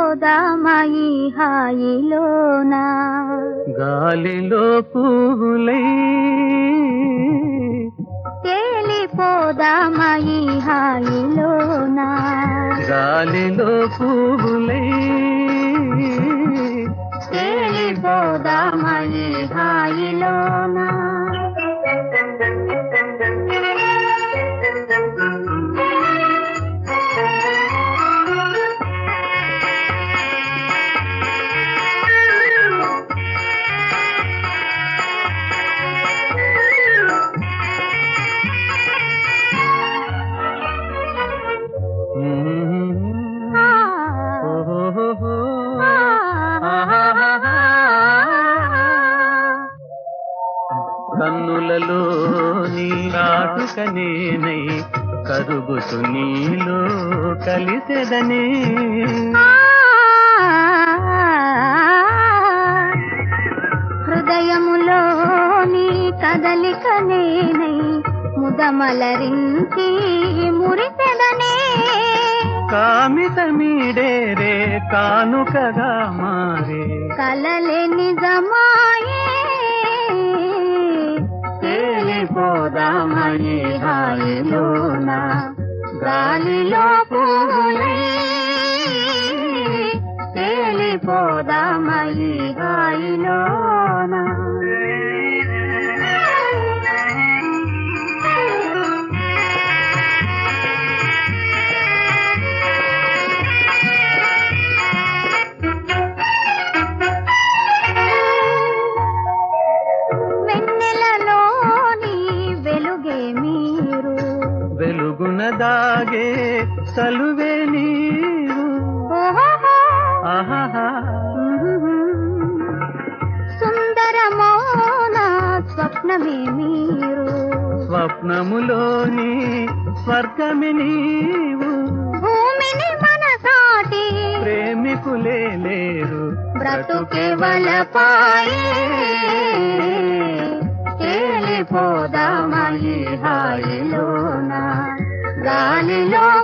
తేలిపోదామయి హాయిలోనా గాలిలో పువ్వులై తేలిపోదామయి హాయిలోనా గాలిలో పువ్వులై తేలిపోదామయి హాయిలోనా ఆ, ఓహోహో. ఆ, కన్నులలో నీ కాటుక నేనై కరుగుతు నీలో కలిసెదనే హృదయములో నీ కదలిక నేనై ముదమలరించి మురిపెదనే కామిత మీడేరే కానుకగా మారే కలలే నిజమాయే తేలిపోదామని హాయిలోన గాలిలో పువ్వులై తేలిపోదామని హాయిలోన వెన్నెలలోని వెలుగే మీరు వెలుగున దాగే సలువే నీవు ఓహోహో. ఆహాహా సుందరమౌన స్వప్నమే మీరు స్వప్నములోని స్వర్గమి నీవు భూమిని మనసాటి ప్రేమికులే లేరు బ్రతుకే వలపాయే తేలిపోదామని హాయిలోన గాలిలో